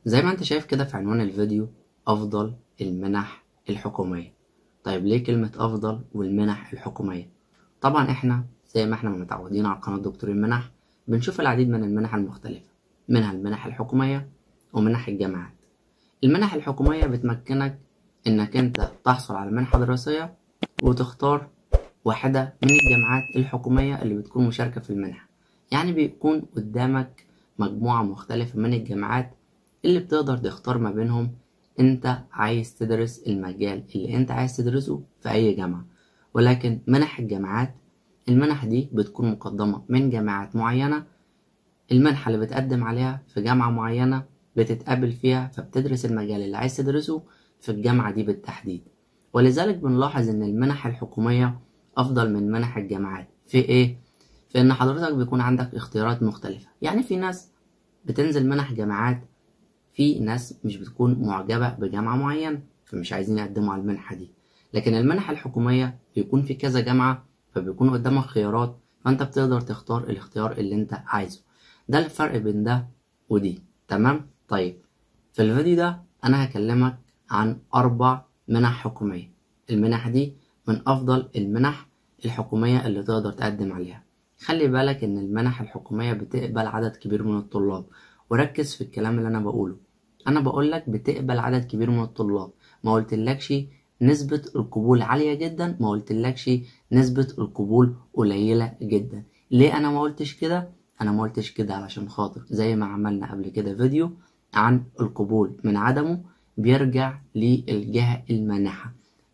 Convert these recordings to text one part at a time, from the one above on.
زي ما انت شايف كده في عنوان الفيديو أفضل المنح الحكومية طيب ليه كلمة أفضل والمنح الحكومية طبعا احنا زي ما احنا متعودين على قناة دكتور المنح بنشوف العديد من المنح المختلفة منها المنح الحكومية ومنح الجامعات المنح الحكومية بتمكنك انك انت تحصل على منحة دراسية وتختار واحدة من الجامعات الحكومية اللي بتكون مشاركة في المنحة يعني بيكون قدامك مجموعة مختلفة من الجامعات اللي بتقدر تختار ما بينهم انت عايز تدرس المجال اللي انت عايز تدرسه في اي جامعة ولكن منح الجامعات المنح دي بتكون مقدمة من جامعات معينة المنحة اللي بتقدم عليها في جامعة معينة بتتقابل فيها فبتدرس المجال اللي عايز تدرسه في الجامعة دي بالتحديد ولذلك بنلاحظ ان المنح الحكومية افضل من منح الجامعات في ايه في ان حضرتك بيكون عندك اختيارات مختلفة يعني في ناس بتنزل منح جامعات في ناس مش بتكون معجبة بجامعة معينة فمش عايزين يقدموا على المنحة دي لكن المنح الحكومية بيكون في كذا جامعة فبيكون قدامك خيارات فانت بتقدر تختار الاختيار اللي انت عايزه ده الفرق بين ده ودي تمام طيب في الفيديو ده انا هكلمك عن اربع منح حكومية المنح دي من افضل المنح الحكومية اللي تقدر تقدم عليها خلي بالك ان المنح الحكومية بتقبل عدد كبير من الطلاب وركز في الكلام اللي انا بقوله انا بقولك بتقبل عدد كبير من الطلاب ما قلتلكش نسبة القبول عالية جدا ما قلتلكش نسبة القبول قليلة جدا ليه انا ما قلتش كده انا ما قلتش كده علشان خاطر زي ما عملنا قبل كده فيديو عن القبول من عدمه بيرجع للجهة المانحة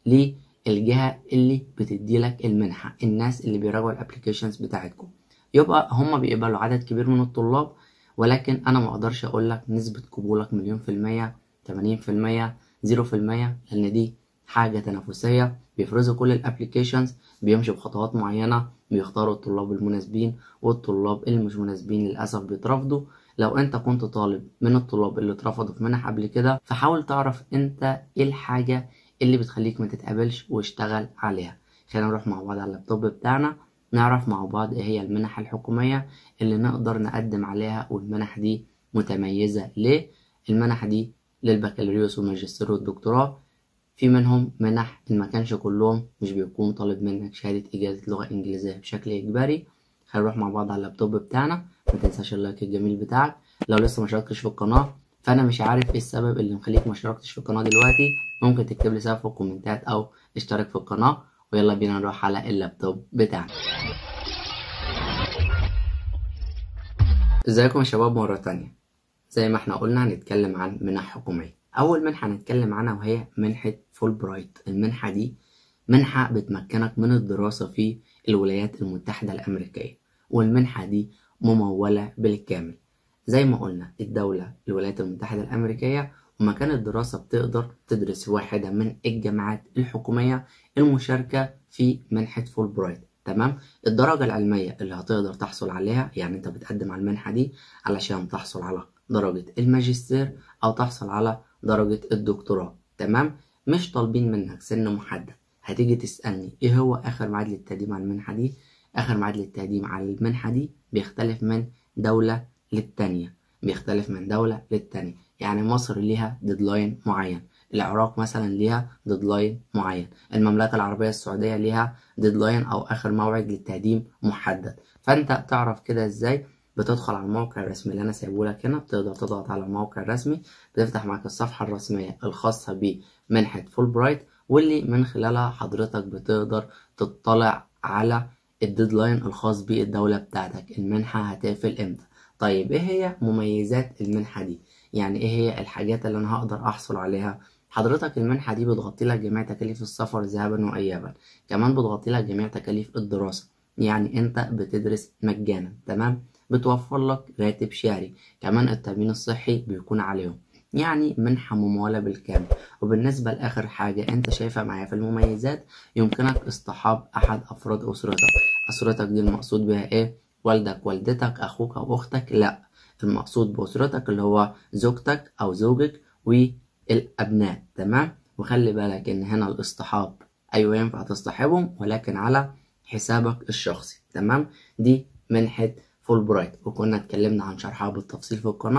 للجهة اللي بتديلك المنحة الناس اللي بيراجعوا الابليكيشنز بتاعتكم يبقى هما بيقبلوا عدد كبير من الطلاب ولكن انا ما اقدرش اقول لك نسبة قبولك مليون في المية تمانين في المية زيرو في المية لان دي حاجة تنافسية بيفرزوا كل الابليكيشنز بيمشوا بخطوات معينة بيختاروا الطلاب المناسبين والطلاب اللي مش مناسبين للأسف بيترفضوا لو انت كنت طالب من الطلاب اللي اترفضوا في منح قبل كده فحاول تعرف انت ايه الحاجة اللي بتخليك ما تتقبلش واشتغل عليها خلينا نروح مع بعض على اللابتوب بتاعنا نعرف مع بعض ايه هي المنح الحكومية اللي نقدر نقدم عليها والمنح دي متميزة ليه المنح دي للبكالوريوس والماجستير والدكتوراه في منهم منح إن ما كانش كلهم مش بيكون طالب منك شهادة إجازة لغة إنجليزية بشكل إجباري هنروح مع بعض على اللابتوب بتاعنا ما تنساش اللايك الجميل بتاعك لو لسه ما شاركتش في القناة فأنا مش عارف إيه السبب اللي مخليك ما شاركتش في القناة دلوقتي ممكن تكتب لي سبب في الكومنتات أو اشترك في القناة ويلا بينا نروح على اللابتوب بتاعنا ازيكم يا شباب مرة تانية زي ما احنا قلنا هنتكلم عن منح حكومية أول منحة هنتكلم عنها وهي منحة فول برايت المنحة دي منحة بتمكنك من الدراسة في الولايات المتحدة الأمريكية والمنحة دي ممولة بالكامل زي ما قلنا الدولة الولايات المتحدة الأمريكية ومكان الدراسة بتقدر تدرس واحدة من الجامعات الحكومية المشاركة في منحة فول برايت تمام الدرجة العلمية اللي هتقدر تحصل عليها يعني انت بتقدم على المنحة دي علشان تحصل على درجة الماجستير أو تحصل على درجة الدكتوراه تمام مش طالبين منك سن محدد هتيجي تسألني ايه هو آخر ميعاد للتقديم على المنحة دي آخر ميعاد للتقديم على المنحة دي بيختلف من دولة للتانية بيختلف من دولة للتانية يعني مصر ليها ديدلاين معين العراق مثلا ليها ديدلاين معين المملكة العربية السعودية ليها ديدلاين أو آخر موعد للتقديم محدد فأنت تعرف كده إزاي بتدخل على الموقع الرسمي اللي أنا سايبه لك هنا بتقدر تضغط على الموقع الرسمي بتفتح معاك الصفحة الرسمية الخاصة بمنحة فول برايت واللي من خلالها حضرتك بتقدر تطلع على الديدلاين الخاص بالدولة بتاعتك المنحة هتقفل امتى طيب ايه هي مميزات المنحة دي يعني ايه هي الحاجات اللي انا هقدر احصل عليها حضرتك المنحة دي بتغطي لك جميع تكاليف السفر ذهابا وإيابا كمان بتغطي لك جميع تكاليف الدراسة يعني انت بتدرس مجانا تمام بتوفر لك راتب شهري كمان التأمين الصحي بيكون عليهم يعني منحة ممولة بالكامل وبالنسبة لآخر حاجة أنت شايفها معايا في المميزات يمكنك اصطحاب أحد أفراد أسرتك أسرتك دي المقصود بها إيه؟ والدك والدتك أخوك أو أختك لأ المقصود بأسرتك اللي هو زوجتك أو زوجك والأبناء تمام وخلي بالك إن هنا الاصطحاب أيوة ينفع تصطحبهم ولكن على حسابك الشخصي تمام دي منحة فول برايت وكنا اتكلمنا عن شرحها بالتفصيل في القناة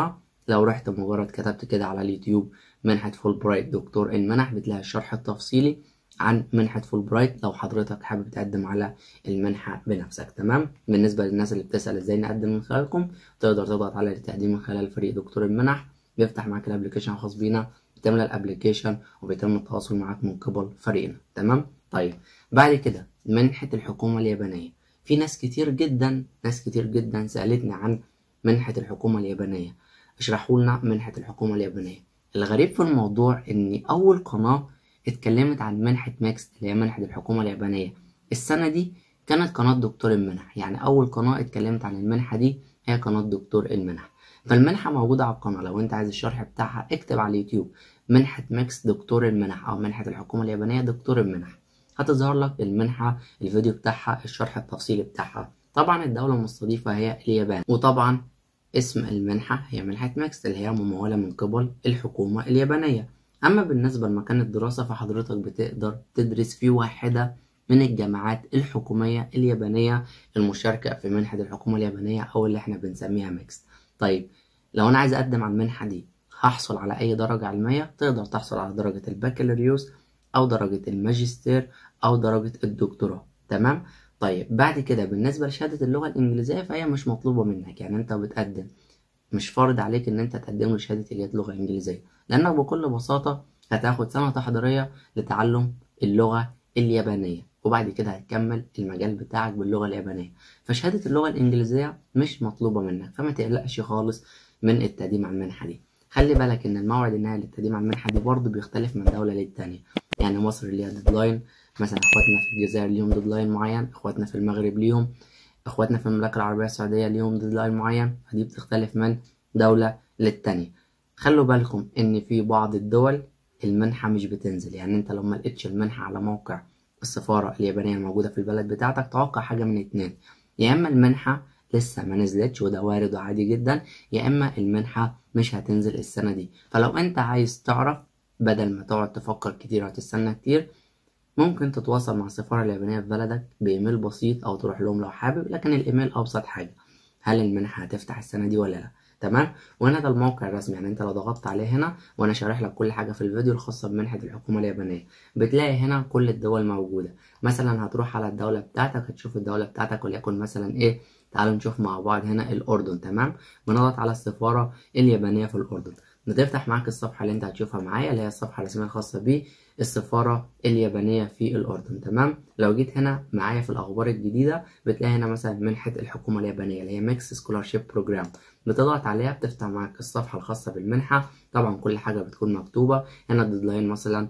لو رحت مجرد كتبت كده على اليوتيوب منحة فول برايت دكتور المنح بتلاقي الشرح التفصيلي عن منحة فول برايت لو حضرتك حابب تقدم على المنحة بنفسك تمام بالنسبة للناس اللي بتسأل ازاي نقدم من خلالكم تقدر تضغط على التقديم من خلال فريق دكتور المنح بيفتح معاك الابلكيشن الخاص بينا بتملى الابلكيشن وبيتم التواصل معاك من قبل فريقنا تمام طيب بعد كده منحة الحكومة اليابانية في ناس كتير جدا ناس كتير جدا سألتني عن منحة الحكومة اليابانية اشرحوا لنا منحة الحكومة اليابانية الغريب في الموضوع ان اول قناة اتكلمت عن منحة ماكس اللي هي منحة الحكومة اليابانية السنة دي كانت قناة دكتور المنح يعني أول قناة اتكلمت عن المنحة دي هي قناة دكتور المنح فالمنحة موجودة على القناة لو أنت عايز الشرح بتاعها اكتب على اليوتيوب منحة ماكس دكتور المنح أو منحة الحكومة اليابانية دكتور المنح هتظهر لك المنحة الفيديو بتاعها الشرح التفصيلي بتاعها طبعا الدولة المستضيفة هي اليابان وطبعا اسم المنحة هي منحة ماكس اللي هي ممولة من قبل الحكومة اليابانية أما بالنسبة لمكان الدراسة فحضرتك بتقدر تدرس في واحدة من الجامعات الحكومية اليابانية المشاركة في منحة الحكومة اليابانية أو اللي احنا بنسميها ميكس طيب لو أنا عايز أقدم على المنحة دي هحصل على أي درجة علمية تقدر تحصل على درجة البكالوريوس أو درجة الماجستير أو درجة الدكتوراه تمام طيب بعد كده بالنسبة لشهادة اللغة الإنجليزية فهي مش مطلوبة منك يعني أنت بتقدم مش فرض عليك إن أنت تقدم له شهادة اللغة الإنجليزية لأنك بكل بساطة هتاخد سنة تحضيرية لتعلم اللغة اليابانية وبعد كده هتكمل المجال بتاعك باللغة اليابانية فشهادة اللغة الإنجليزية مش مطلوبة منك فما تقلقش خالص من التقديم على المنحة دي خلي بالك إن الموعد النهائي للتقديم على المنحة دي برضه بيختلف من دولة للتانية يعني مصر ليها ديدلاين مثلا اخواتنا في الجزائر ليهم ديدلاين معين اخواتنا في المغرب ليهم اخواتنا في المملكة العربية السعودية ليهم ديدلاين معين فدي بتختلف من دولة للتانية خلوا بالكم ان في بعض الدول المنحة مش بتنزل يعني انت لو ما لقيتش المنحة على موقع السفارة اليابانية الموجودة في البلد بتاعتك توقع حاجة من اتنين يا اما المنحة لسه ما نزلتش وده وارد وعادي جدا يا اما المنحة مش هتنزل السنة دي فلو انت عايز تعرف بدل ما تقعد تفكر كتير وتستنى كتير ممكن تتواصل مع السفارة اليابانية في بلدك بإيميل بسيط أو تروح لهم لو حابب لكن الإيميل أبسط حاجة هل المنحة هتفتح السنة دي ولا لأ تمام وهنا ده الموقع الرسمي يعني انت لو ضغطت عليه هنا وانا شارح لك كل حاجه في الفيديو الخاصه بمنحه الحكومه اليابانيه بتلاقي هنا كل الدول موجوده مثلا هتروح على الدوله بتاعتك هتشوف الدوله بتاعتك وليكن مثلا ايه تعالوا نشوف مع بعض هنا الاردن تمام بنضغط على السفاره اليابانيه في الاردن بتفتح معاك الصفحه اللي انت هتشوفها معايا اللي هي الصفحه الرسميه الخاصه بالسفاره اليابانيه في الاردن تمام لو جيت هنا معايا في الاخبار الجديده بتلاقي هنا مثلا منحه الحكومه اليابانيه اللي هي ميكس سكولارشيب بروجرام بتضغط عليها بتفتح معاك الصفحة الخاصة بالمنحة طبعا كل حاجة بتكون مكتوبة هنا الديدلاين مثلا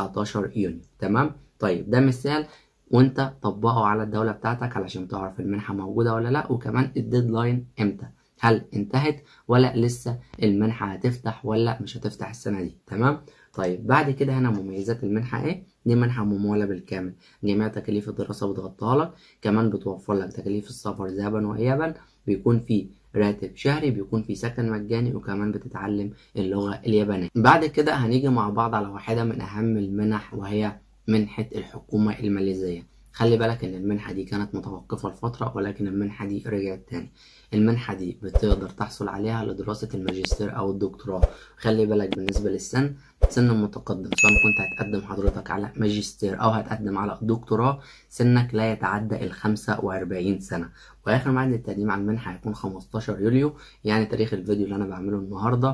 19 يونيو تمام طيب ده مثال وانت طبقه على الدولة بتاعتك علشان تعرف المنحة موجودة ولا لا وكمان الديدلاين امتى هل انتهت ولا لسه المنحة هتفتح ولا مش هتفتح السنة دي تمام طيب بعد كده هنا مميزات المنحة ايه دي منحة ممولة بالكامل جميع تكاليف الدراسة بتغطيها لك كمان بتوفر لك تكاليف السفر ذهابا وإيابا بيكون في راتب شهري بيكون في سكن مجاني وكمان بتتعلم اللغة اليابانية بعد كده هنيجي مع بعض على واحدة من أهم المنح وهي منحة الحكومة الماليزية خلي بالك ان المنحة دي كانت متوقفة لفترة ولكن المنحة دي رجعت تاني المنحة دي بتقدر تحصل عليها لدراسة الماجستير او الدكتوراه خلي بالك بالنسبة للسن سن متقدم سواء كنت هتقدم حضرتك على ماجستير او هتقدم على دكتوراه سنك لا يتعدى ال 45 سنة واخر ميعاد للتقديم على المنحة هيكون 15 يوليو يعني تاريخ الفيديو اللي انا بعمله النهاردة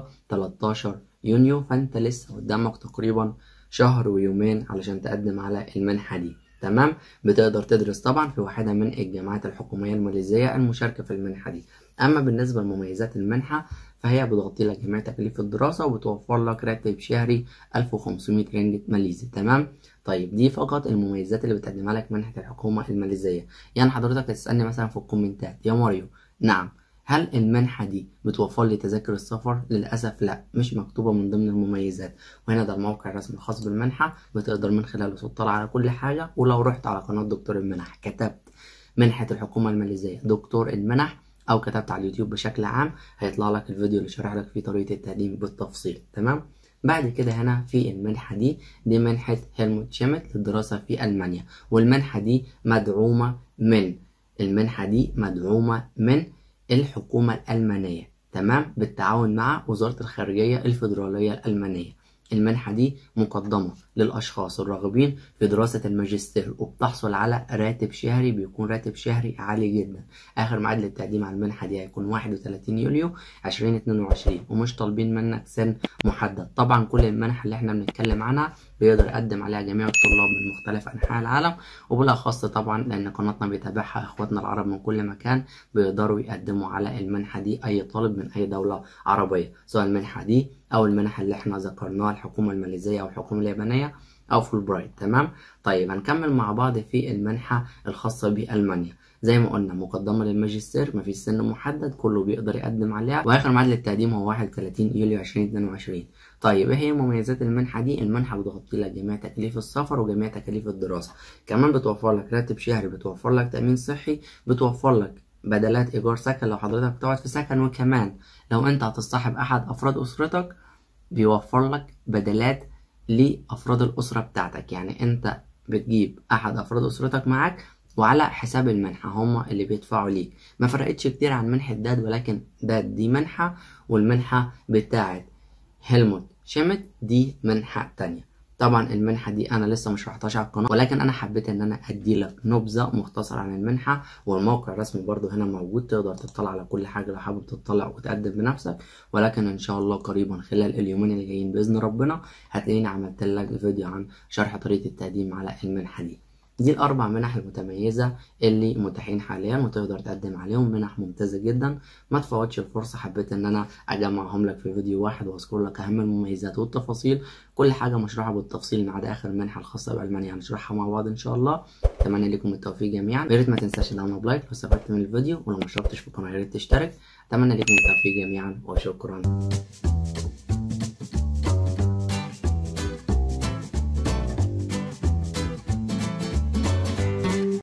13 يونيو فانت لسه قدامك تقريبا شهر ويومين علشان تقدم على المنحة دي تمام بتقدر تدرس طبعا في واحدة من الجامعات الحكومية الماليزية المشاركة في المنحة دي أما بالنسبة لمميزات المنحة فهي بتغطي لك جميع تكاليف الدراسة وبتوفر لك راتب شهري 1500 رينجت ماليزي تمام طيب دي فقط المميزات اللي بتقدمها لك منحة الحكومة الماليزية يعني حضرتك هتسألني مثلا في الكومنتات يا ماريو نعم هل المنحة دي بتوفر لي تذاكر السفر؟ للأسف لا مش مكتوبة من ضمن المميزات وهنا ده الموقع الرسمي الخاص بالمنحة بتقدر من خلاله تطلع على كل حاجة ولو رحت على قناة دكتور المنح كتبت منحة الحكومة الماليزية دكتور المنح أو كتبت على اليوتيوب بشكل عام هيطلع لك الفيديو اللي شرح لك فيه طريقة التقديم بالتفصيل تمام؟ بعد كده هنا في المنحة دي دي منحة هيلموت شيمت للدراسة في ألمانيا والمنحة دي مدعومة من المنحة دي مدعومة من الحكومة الألمانية تمام بالتعاون مع وزارة الخارجية الفيدرالية الألمانية المنحة دي مقدمة للأشخاص الراغبين في دراسة الماجستير وبتحصل على راتب شهري بيكون راتب شهري عالي جدا آخر ميعاد للتقديم على المنحة دي هيكون 31 يوليو 2022 ومش طالبين منك سن محدد طبعا كل المنح اللي احنا بنتكلم عنها بيقدر يقدم عليها جميع الطلاب من مختلف أنحاء العالم وبالأخص طبعا لأن قناتنا بيتابعها إخواتنا العرب من كل مكان بيقدروا يقدموا على المنحة دي أي طالب من أي دولة عربية سواء المنحة دي أو المنح اللي احنا ذكرناها الحكومة الماليزية أو الحكومة اليابانية أو فول برايت تمام طيب هنكمل مع بعض في المنحة الخاصة بألمانيا زي ما قلنا مقدمة للماجستير مفيش سن محدد كله بيقدر يقدم عليها واخر ميعاد للتقديم هو 31 يوليو 2022 طيب ايه هي مميزات المنحة دي المنحة بتغطي لك جميع تكاليف السفر وجميع تكاليف الدراسة كمان بتوفر لك راتب شهري بتوفر لك تأمين صحي بتوفر لك بدلات ايجار سكن لو حضرتك بتقعد في سكن وكمان لو انت هتصطحب احد افراد اسرتك بيوفر لك بدلات لافراد الاسره بتاعتك يعني انت بتجيب احد افراد اسرتك معاك وعلى حساب المنحة هما اللي بيدفعوا ليك ما فرقتش كتير عن منحة داد ولكن داد دي منحة والمنحة بتاعت هيلموت شيمت دي منحة تانية طبعا المنحة دي أنا لسه مش رحتهاش على القناة ولكن أنا حبيت إن أنا أدي لك نبذة مختصرة عن المنحة والموقع الرسمي برضو هنا موجود تقدر تطلع على كل حاجة لو حابب تطلع وتقدم بنفسك ولكن إن شاء الله قريبا خلال اليومين اللي جايين بإذن ربنا هتلاقيني عملت لك فيديو عن شرح طريقة التقديم على المنحة دي دي الأربع منح المتميزة اللي متاحين حاليا وتقدر تقدم عليهم منح ممتازة جدا ما تفوتش الفرصة حبيت إن أنا أجمعهم لك في فيديو واحد وأذكر لك أهم المميزات والتفاصيل كل حاجة مشروحة بالتفصيل ما عدا آخر المنحة الخاصة بألمانيا هنشرحها مع بعض إن شاء الله أتمنى لكم التوفيق جميعا يا ريت ما تنساش تدعمنا بلايك لو استفدت من الفيديو ولو ما اشتركتش في القناة يا ريت تشترك أتمنى لكم التوفيق جميعا وشكرا